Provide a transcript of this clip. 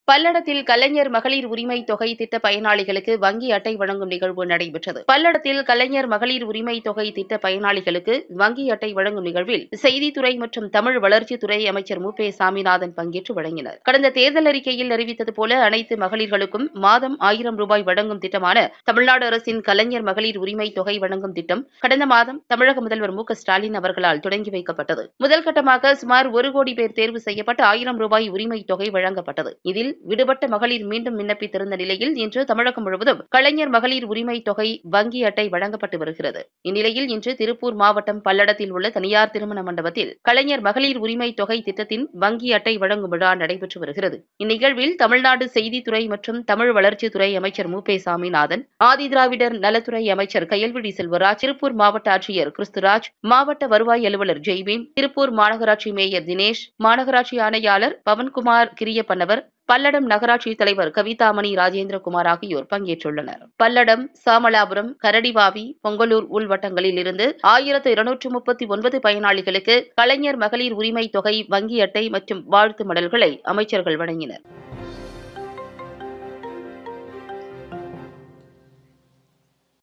பல்லடத்தில் கலைஞர் மகளிர் உரிமை தொகை திட்ட பயனாளிகளுக்கு வங்கி அட்டை வழங்கும் நிகழ்வு நடைபெற்றது பல்லடத்தில் கலைஞர் மகளிர் உரிமை தொகை திட்ட பயனாளிகளுக்கு வங்கி அட்டை வழங்கும் நிகழ்வில் செய்தித்துறை மற்றும் தமிழ் வளர்ச்சித்துறை அமைச்சர் மு பே சாமிநாதன் பங்கேற்று வழங்கினர் கடந்த தேர்தல் அறிக்கையில் அறிவித்தது போல அனைத்து மகளிர்களுக்கும் மாதம் ஆயிரம் ரூபாய் வழங்கும் திட்டமான தமிழ்நாடு அரசின் கலைஞர் மகளிர் உரிமை தொகை வழங்கும் திட்டம் கடந்த மாதம் தமிழக முதல்வர் மு க ஸ்டாலின் அவர்களால் தொடங்கி வைக்கப்பட்டது முதல் கட்டமாக சுமார் ஒரு கோடி பேர் தேர்வு செய்யப்பட்டு ஆயிரம் ரூபாய் உரிமை தொகை வழங்கப்பட்டது இதில் விடுபட்ட மகளிர் மீண்டும் விண்ணப்பித்திருந்த நிலையில் இன்று தமிழகம் முழுவதும் கலைஞர் மகளிர் உரிமை தொகை வங்கி அட்டை வழங்கப்பட்டு வருகிறது இந்நிலையில் இன்று திருப்பூர் மாவட்டம் பல்லடத்தில் உள்ள தனியார் திருமண மண்டபத்தில் கலைஞர் மகளிர் உரிமை தொகை திட்டத்தின் வங்கி அட்டை வழங்கும் விழா நடைபெற்று வருகிறது இந்நிகழ்வில் தமிழ்நாடு செய்தித்துறை மற்றும் தமிழ் வளர்ச்சித்துறை அமைச்சர் மு பே சாமிநாதன் ஆதிதிராவிடர் நலத்துறை அமைச்சர் கயல்விழி செல்வராஜ் திருப்பூர் மாவட்ட ஆட்சியர் கிறிஸ்துராஜ் மாவட்ட வருவாய் அலுவலர் ஜெய்பீம் திருப்பூர் மாநகராட்சி மேயர் தினேஷ் மாநகராட்சி ஆணையாளர் பவன்குமார் கிரியப்பன்னவர் பல்லடம் நகராட்சி தலைவர் கவிதாமணி ராஜேந்திரகுமார் ஆகியோர் பங்கேற்றுள்ளனர் பல்லடம் சாமலாபுரம் கரடிவாவி பொங்கலூர் உள்வட்டங்களில் இருந்து ஆயிரத்து இருநூற்று முப்பத்தி ஒன்பது பயனாளிகளுக்கு கலைஞர் மகளிர் உரிமை தொகை வங்கி அட்டை மற்றும் வாழ்த்து மடல்களை அமைச்சர்கள் வழங்கினர்